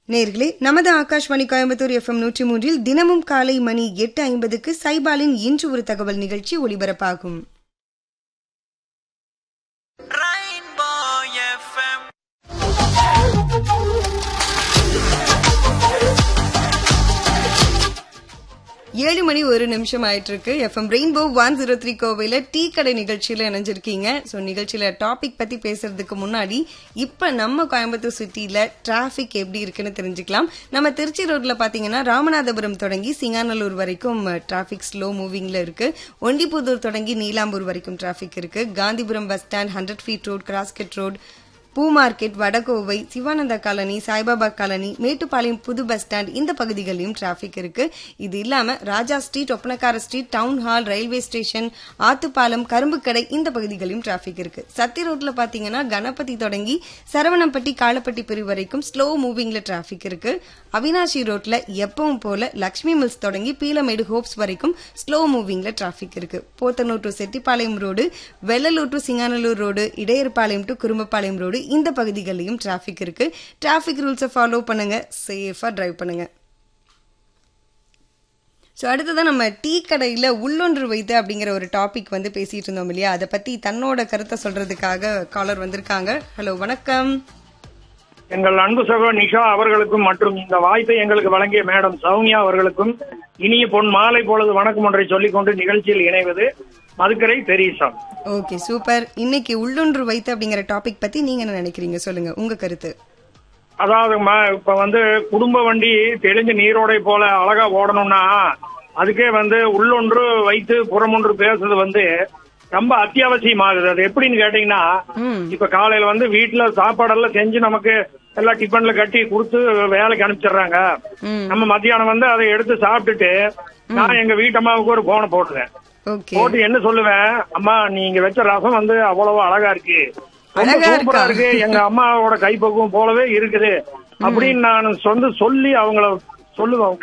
நேர்களே நமது ஆகாஷ்வாணி கோயம்புத்தூர் எஃப்எம் நூற்றி மூன்றில் தினமும் காலை மணி எட்டு ஐம்பதுக்கு சைபாலின் இன்று ஒரு தகவல் நிகழ்ச்சி ஒலிபரப்பாகும் Rainbow FM. ஏழு மணி ஒரு நிமிஷம் ஆயிட்டு இருக்கு FM rainbow one zero three கோவையில டீ கடை நிகழ்ச்சியில இணைஞ்சிருக்கீங்க ஸோ நிகழ்ச்சியில டாபிக் பத்தி பேசுறதுக்கு முன்னாடி இப்ப நம்ம கோயம்புத்தூர் சிட்டியில டிராபிக் எப்படி இருக்குன்னு தெரிஞ்சுக்கலாம் நம்ம திருச்சி ரோட்ல பாத்தீங்கன்னா ராமநாதபுரம் தொடங்கி சிங்காநல்லூர் வரைக்கும் டிராபிக் ஸ்லோ மூவிங்ல இருக்கு ஒண்டிப்புதூர் தொடங்கி நீலாம்பூர் வரைக்கும் டிராபிக் இருக்கு Gandhipuram bus stand hundred feet road cross cut road பூ market Vadakovai Sivananda colony Saibaba colony Mettupalayam புது பஸ் ஸ்டாண்ட் இந்த பகுதிகளிலும் டிராபிக் இருக்கு இது இல்லாம Raja street Oppanakara street town hall railway station Athupalam Karumbukadai இந்த பகுதிகளிலும் டிராபிக் இருக்கு சத்தி ரோட்ல பாத்தீங்கன்னா கணபதி தொடங்கி சரவணம்பட்டி காலப்பட்டி பிரிவு வரைக்கும் ஸ்லோ மூவிங்ல டிராபிக் இருக்கு அவினாஷி ரோட்ல எப்பவும் போல லக்ஷ்மி மில்ஸ் தொடங்கி பீலமேடு ஹோப்ஸ் வரைக்கும் ஸ்லோ மூவிங்ல டிராபிக் இருக்கு Podanur to Chettipalayam road Vellalur to Singanallur road Idayarpalayam to Kurumbapalayam road இந்த பகுதிகளிலும் டிராபிக் இருக்கு டிராபிக் ரூல்ஸை ஃபாலோ பண்ணுங்க சேஃபா டிரைவ் பண்ணுங்க ஸோ அடுத்ததான் நம்ம டீ கடையில் உள்ளொன்று வைத்து அப்படிங்கிற ஒரு டாபிக் வந்து பேசிட்டு இருந்தோம் இல்லையா அதை பத்தி தன்னோட கருத்தை சொல்றதுக்காக காலர் வந்திருக்காங்க ஹலோ வணக்கம் எங்கள் அன்பு சகோதரர் நிஷா அவர்களுக்கும் மற்றும் இந்த வாய்ப்பை எங்களுக்கு வழங்கிய மேடம் சௌமியா அவர்களுக்கும் இனிய பொன் மாலை பொழுது வணக்கம் ஒன்றை சொல்லிக்கொண்டு நிகழ்ச்சியில் இணைவது மதுக்கரை தெரீசா ஓகே சூப்பர் இன்னைக்கு உள்ளொன்று வைத்து அப்படிங்கிற டாபிக் பத்தி நீங்க என்ன நினைக்கிறீங்க சொல்லுங்க உங்க கருத்து அதாவதுமா இப்ப வந்து குடும்ப வண்டி தெளிஞ்ச நீரோடை போல அழகா ஓடணும்னா அதுக்கே வந்து உள்ளொன்று வைத்து புறமொன்று பேசுறது வந்து ரொம்ப அத்தியாவசியமாகுது அது எப்படின்னு கேட்டீங்கன்னா ம் இப்ப காலையில வந்து வீட்டுல சாப்பாடெல்லாம் செஞ்சு நமக்கு எல்லாம் டிஃபன்ல கட்டி கொடுத்து வேலைக்கு அனுப்பிச்சிடுறாங்க ம் நம்ம மத்தியானம் வந்து அதை எடுத்து சாப்பிட்டுட்டு நான் எங்க வீட்டம்மாவுக்கு ஒரு போனை போட்டுறேன் ஓகே போட்டு என்ன சொல்லுவேன் அம்மா நீங்க வச்ச ரசம் வந்து அவ்வளவு அழகா இருக்கு ரொம்ப அழகா சூப்பரா இருக்கா? இருக்கு எங்க அம்மாவோட கைப்பக்குவம் போலவே இருக்குது அப்படின்னு நான் சொந்த சொல்லி அவங்கள சொல்லுவேன்